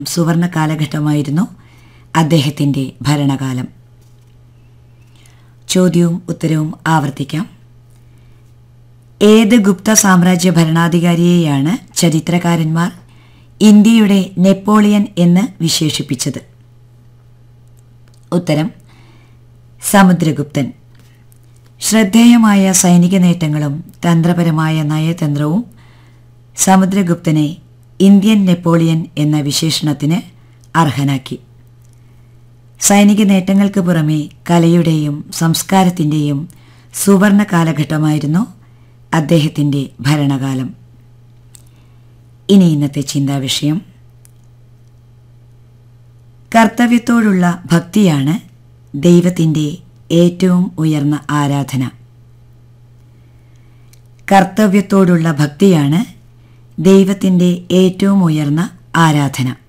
സുവർണ കാലഘട്ടമായിരുന്നു അദ്ദേഹത്തിൻ്റെ ഭരണകാലം ചോദ്യവും ഉത്തരവും ആവർത്തിക്കാം ഏത് ഗുപ്ത സാമ്രാജ്യ ഭരണാധികാരിയെയാണ് ചരിത്രകാരന്മാർ ഇന്ത്യയുടെ നെപ്പോളിയൻ എന്ന് വിശേഷിപ്പിച്ചത് ഉത്തരം സമുദ്രഗുപ്തൻ ശ്രദ്ധേയമായ സൈനിക നേട്ടങ്ങളും തന്ത്രപരമായ നയതന്ത്രവും സമുദ്രഗുപ്തനെ ഇന്ത്യൻ നെപ്പോളിയൻ എന്ന വിശേഷണത്തിന് അർഹനാക്കി സൈനിക നേട്ടങ്ങൾക്ക് പുറമെ കലയുടെയും സംസ്കാരത്തിൻ്റെയും സുവർണ കാലഘട്ടമായിരുന്നു അദ്ദേഹത്തിൻ്റെ ഭരണകാലം ഇനി ഇന്നത്തെ ചിന്താവിഷയം കർത്തവ്യത്തോടുള്ള ഭക്തിയാണ് ദൈവത്തിൻ്റെ ഏറ്റവും ഉയർന്ന ആരാധന കർത്തവ്യത്തോടുള്ള ഭക്തിയാണ് ദൈവത്തിൻ്റെ ഏറ്റവും ഉയർന്ന ആരാധന